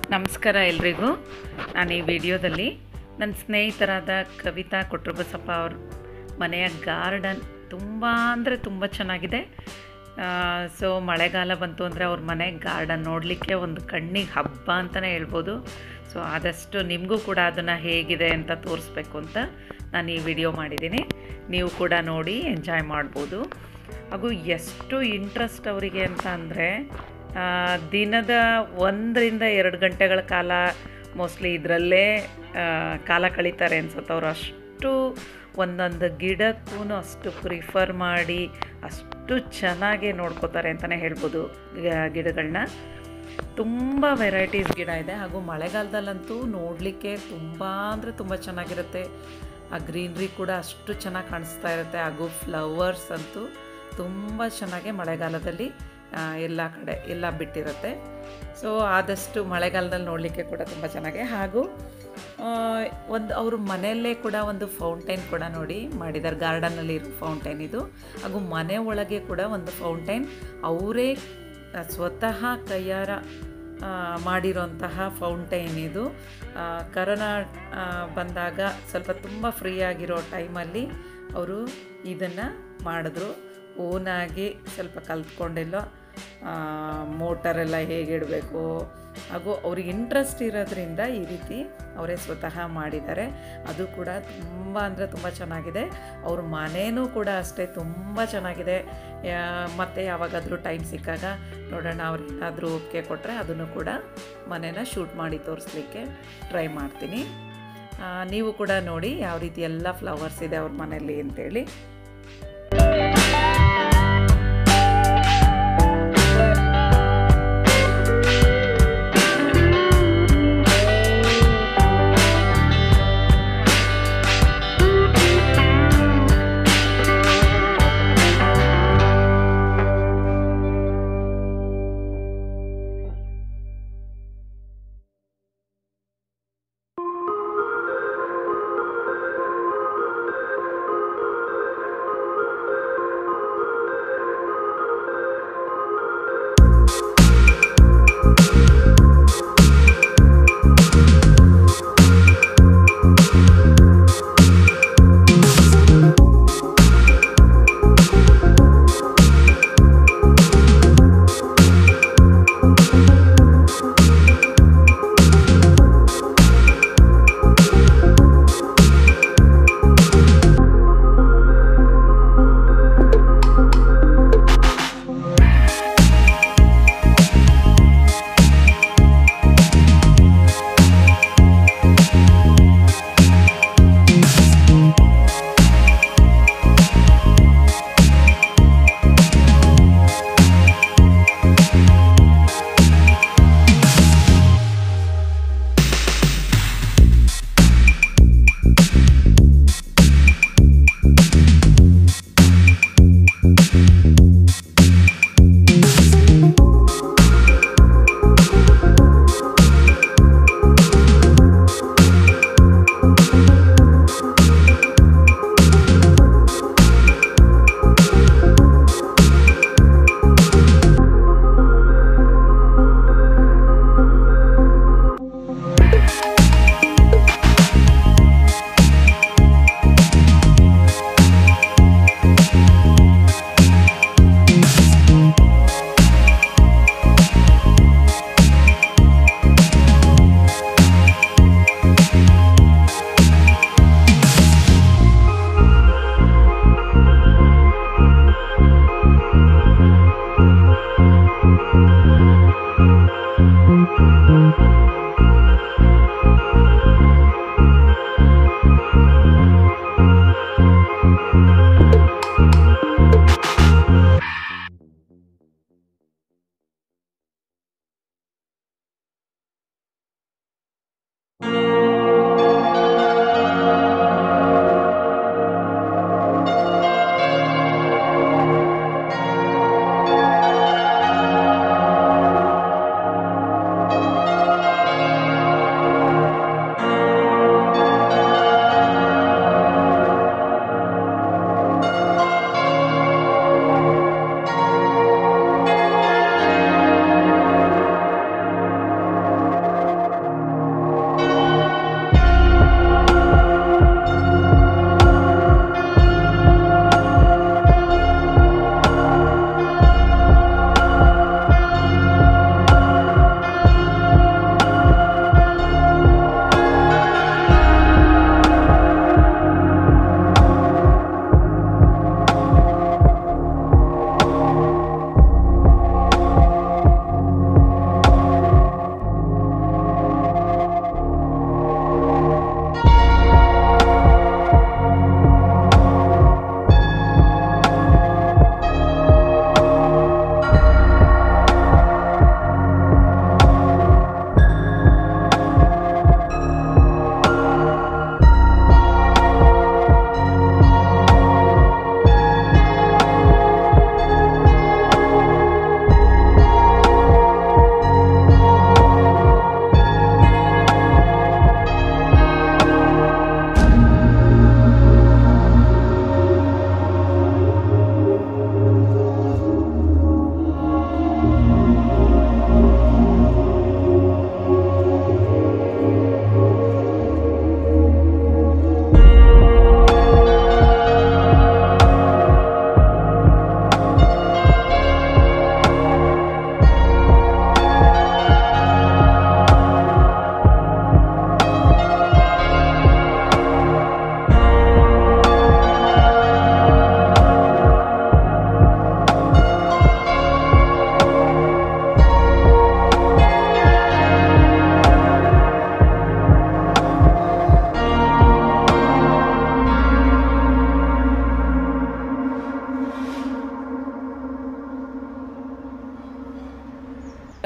ನಮಸ್ಕಾರ ಎಲ್ರಿಗೂ ನಾನು ಈ ವಿಡಿಯೋದಲ್ಲಿ ನನ್ನ ಸ್ನೇಹಿತರಾದ ಕವಿತಾ ಕೊಟ್ರಬಸಪ್ಪ ಅವ್ರ ಮನೆಯ ಗಾರ್ಡನ್ ತುಂಬ ಅಂದರೆ ತುಂಬ ಚೆನ್ನಾಗಿದೆ ಸೊ ಮಳೆಗಾಲ ಬಂತು ಅಂದರೆ ಅವ್ರ ಮನೆ ಗಾರ್ಡನ್ ನೋಡಲಿಕ್ಕೆ ಒಂದು ಕಣ್ಣಿಗೆ ಹಬ್ಬ ಅಂತಲೇ ಹೇಳ್ಬೋದು ಸೊ ಆದಷ್ಟು ನಿಮಗೂ ಕೂಡ ಅದನ್ನು ಹೇಗಿದೆ ಅಂತ ತೋರಿಸ್ಬೇಕು ಅಂತ ನಾನು ಈ ವಿಡಿಯೋ ಮಾಡಿದ್ದೀನಿ ನೀವು ಕೂಡ ನೋಡಿ ಎಂಜಾಯ್ ಮಾಡ್ಬೋದು ಹಾಗೂ ಎಷ್ಟು ಇಂಟ್ರೆಸ್ಟ್ ಅವರಿಗೆ ಅಂತ ಅಂದರೆ ದಿನದ ಒಂದರಿಂದ ಎರಡು ಗಂಟೆಗಳ ಕಾಲ ಮೋಸ್ಟ್ಲಿ ಇದರಲ್ಲೇ ಕಾಲ ಕಳೀತಾರೆ ಅನ್ಸುತ್ತೆ ಅವರು ಅಷ್ಟು ಒಂದೊಂದು ಗಿಡಕ್ಕೂ ಅಷ್ಟು ಪ್ರಿಫರ್ ಮಾಡಿ ಅಷ್ಟು ಚೆನ್ನಾಗಿ ನೋಡ್ಕೋತಾರೆ ಅಂತಲೇ ಹೇಳ್ಬೋದು ಗಿಡಗಳನ್ನ ತುಂಬ ವೆರೈಟೀಸ್ ಗಿಡ ಇದೆ ಹಾಗೂ ಮಳೆಗಾಲದಲ್ಲಂತೂ ನೋಡಲಿಕ್ಕೆ ತುಂಬ ಅಂದರೆ ತುಂಬ ಚೆನ್ನಾಗಿರುತ್ತೆ ಆ ಗ್ರೀನ್ರಿ ಕೂಡ ಅಷ್ಟು ಚೆನ್ನಾಗಿ ಕಾಣಿಸ್ತಾ ಇರುತ್ತೆ ಹಾಗೂ ಫ್ಲವರ್ಸ್ ಅಂತೂ ತುಂಬ ಚೆನ್ನಾಗಿ ಮಳೆಗಾಲದಲ್ಲಿ ಎಲ್ಲ ಕಡೆ ಎಲ್ಲ ಬಿಟ್ಟಿರುತ್ತೆ ಸೊ ಆದಷ್ಟು ಮಳೆಗಾಲದಲ್ಲಿ ನೋಡಲಿಕ್ಕೆ ಕೂಡ ತುಂಬ ಚೆನ್ನಾಗಿ ಹಾಗೂ ಒಂದು ಅವ್ರ ಮನೆಯಲ್ಲೇ ಕೂಡ ಒಂದು ಫೌಂಟೈನ್ ಕೂಡ ನೋಡಿ ಮಾಡಿದ್ದಾರೆ ಗಾರ್ಡನಲ್ಲಿ ಇರೋ ಫೌಂಟೈನ್ ಇದು ಹಾಗೂ ಮನೆ ಒಳಗೆ ಕೂಡ ಒಂದು ಫೌಂಟೈನ್ ಅವರೇ ಸ್ವತಃ ಕೈಯಾರ ಮಾಡಿರೋಂತಹ ಫೌಂಟೈನ್ ಇದು ಕರೋನಾ ಬಂದಾಗ ಸ್ವಲ್ಪ ತುಂಬ ಫ್ರೀ ಆಗಿರೋ ಟೈಮಲ್ಲಿ ಅವರು ಇದನ್ನು ಮಾಡಿದ್ರು ಓನಾಗಿ ಸ್ವಲ್ಪ ಕಲ್ತ್ಕೊಂಡೆಲ್ಲೋ ಮೋಟರೆಲ್ಲ ಹೇಗೆ ಇಡಬೇಕು ಹಾಗೂ ಅವ್ರಿಗೆ ಇಂಟ್ರೆಸ್ಟ್ ಇರೋದ್ರಿಂದ ಈ ರೀತಿ ಅವರೇ ಸ್ವತಃ ಮಾಡಿದ್ದಾರೆ ಅದು ಕೂಡ ತುಂಬ ಅಂದರೆ ತುಂಬ ಚೆನ್ನಾಗಿದೆ ಅವ್ರ ಮನೇನೂ ಕೂಡ ಅಷ್ಟೇ ತುಂಬ ಚೆನ್ನಾಗಿದೆ ಮತ್ತು ಯಾವಾಗಾದರೂ ಟೈಮ್ ಸಿಕ್ಕಾಗ ನೋಡೋಣ ಅವ್ರೇನಾದರೂ ಒಪ್ಪಿಗೆ ಕೊಟ್ಟರೆ ಅದನ್ನು ಕೂಡ ಮನೇನ ಶೂಟ್ ಮಾಡಿ ತೋರಿಸ್ಲಿಕ್ಕೆ ಟ್ರೈ ಮಾಡ್ತೀನಿ ನೀವು ಕೂಡ ನೋಡಿ ಯಾವ ರೀತಿ ಎಲ್ಲ ಫ್ಲವರ್ಸ್ ಇದೆ ಅವ್ರ ಮನೇಲಿ ಅಂತೇಳಿ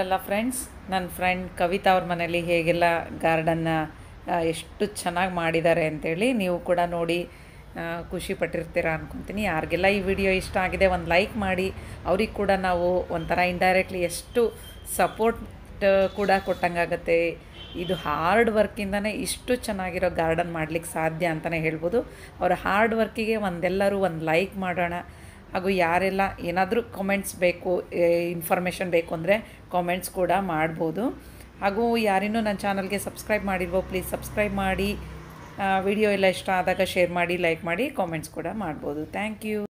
ನೋಡಿದ್ರಲ್ಲ ಫ್ರೆಂಡ್ಸ್ ನನ್ನ ಫ್ರೆಂಡ್ ಕವಿತಾ ಅವ್ರ ಮನೇಲಿ ಹೇಗೆಲ್ಲ ಗಾರ್ಡನ್ನ ಎಷ್ಟು ಚೆನ್ನಾಗಿ ಮಾಡಿದ್ದಾರೆ ಅಂತೇಳಿ ನೀವು ಕೂಡ ನೋಡಿ ಆ, ಖುಷಿ ಪಟ್ಟಿರ್ತೀರ ಅನ್ಕೊತೀನಿ ಯಾರಿಗೆಲ್ಲ ಈ ವಿಡಿಯೋ ಇಷ್ಟ ಆಗಿದೆ ಒಂದು ಲೈಕ್ ಮಾಡಿ ಅವ್ರಿಗೆ ಕೂಡ ನಾವು ಒಂಥರ ಇಂಡೈರೆಕ್ಟ್ಲಿ ಎಷ್ಟು ಸಪೋರ್ಟ್ ಕೂಡ ಕೊಟ್ಟಂಗಾಗತ್ತೆ ಇದು ಹಾರ್ಡ್ ವರ್ಕಿಂದನೇ ಇಷ್ಟು ಚೆನ್ನಾಗಿರೋ ಗಾರ್ಡನ್ ಮಾಡ್ಲಿಕ್ಕೆ ಸಾಧ್ಯ ಅಂತಲೇ ಹೇಳ್ಬೋದು ಅವರ ಹಾರ್ಡ್ ವರ್ಕಿಗೆ ಒಂದೆಲ್ಲರೂ ಒಂದು ಲೈಕ್ ಮಾಡೋಣ ಹಾಗೂ ಯಾರೆಲ್ಲ ಏನಾದರೂ ಕಾಮೆಂಟ್ಸ್ ಬೇಕು ಇನ್ಫಾರ್ಮೇಷನ್ ಬೇಕು ಅಂದರೆ ಕಾಮೆಂಟ್ಸ್ ಕೂಡ ಮಾಡ್ಬೋದು ಹಾಗೂ ಯಾರಿನ್ನೂ ನನ್ನ ಚಾನಲ್ಗೆ ಸಬ್ಸ್ಕ್ರೈಬ್ ಮಾಡಿಲ್ವೋ ಪ್ಲೀಸ್ ಸಬ್ಸ್ಕ್ರೈಬ್ ಮಾಡಿ ವಿಡಿಯೋ ಎಲ್ಲ ಇಷ್ಟ ಆದಾಗ ಶೇರ್ ಮಾಡಿ ಲೈಕ್ ಮಾಡಿ ಕಾಮೆಂಟ್ಸ್ ಕೂಡ ಮಾಡ್ಬೋದು ಥ್ಯಾಂಕ್ ಯು